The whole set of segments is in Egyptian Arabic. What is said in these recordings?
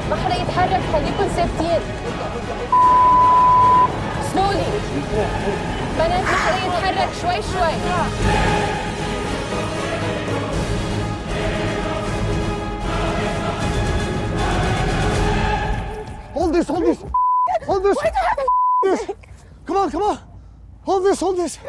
بحر يتحرك خليكم ثابتين سلولي بنات بحر يتحرك شوي شوي Hold this, hold this. Hold this. this. Come on, come on. Hold this, hold this.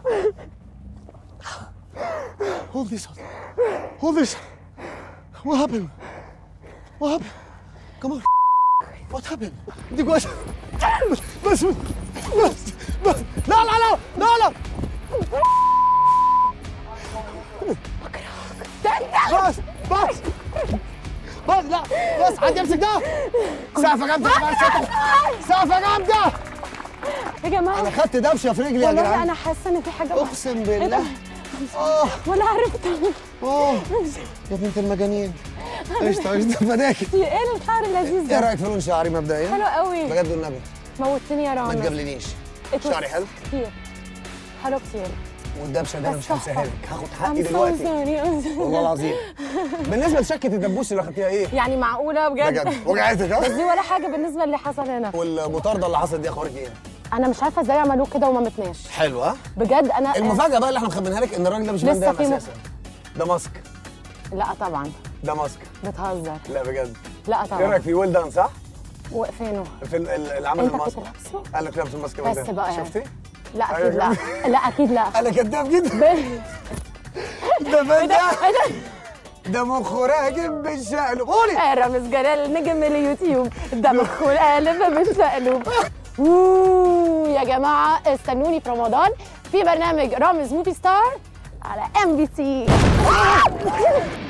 Hold this. Hold this. What happened? What happened? Come on. What happened? دي جواز بس بس بس بس لا لا لا لا لا بس بس بس لا بس حد يمسك ده سقفة جامدة يا جماعة سقفة- سقفة جامدة يا جماعه أنا خدت دبشة في رجلي يا والله جدعان انا حاسه ان في حاجه أقسم بالله آه ولا عرفت آه يا بنت المجانين قشطة قشطة فداكي ايه الشعر اللذيذ إيه ده رأيك في لون شعري مبدئيا؟ حلو قوي بجد والنبي موتني يا ما رامز تجاملنيش It was شعري حلو كتير حلو كتير والدبشة ده أنا بس مش هنساها لك هاخد حقي I'm so دلوقتي sorry. والله العظيم بالنسبة لشكة الدبوس اللي أخدتيها إيه؟ يعني معقوله بجد بجد وجعتك بس ها؟ دي ولا حاجه بالنسبه اللي حصل هنا والمطاردة اللي حصلت دي أخبارك إيه؟ انا مش عارفه ازاي عملوه كده وما متناش حلو ها؟ بجد انا المفاجأة بقى اللي احنا مخبينها لك إن الراجل ده مش لسه بندام في م- أساسا ده ماسك لا طبعا ده ماسك بتهزر لا بجد لا ايه طبعا رايك في ويل دان صح؟ وقفينه في ال- ال- العمل انت الماسك كنت لابسه قال لك لابس الماسك بس ده. بقى يعني. شفتي؟ لا أيوة اكيد لا كده. لا اكيد لا انا كداب جدا ب- ده فاهم ده ايه ده ده مخه راكب بالشقلب قولي آه، رامز جلال نجم اليوتيوب ده مخول قالب مش مقلوب أوه، يا جماعه استنوني في رمضان في برنامج رامز موفي ستار على ام بي سي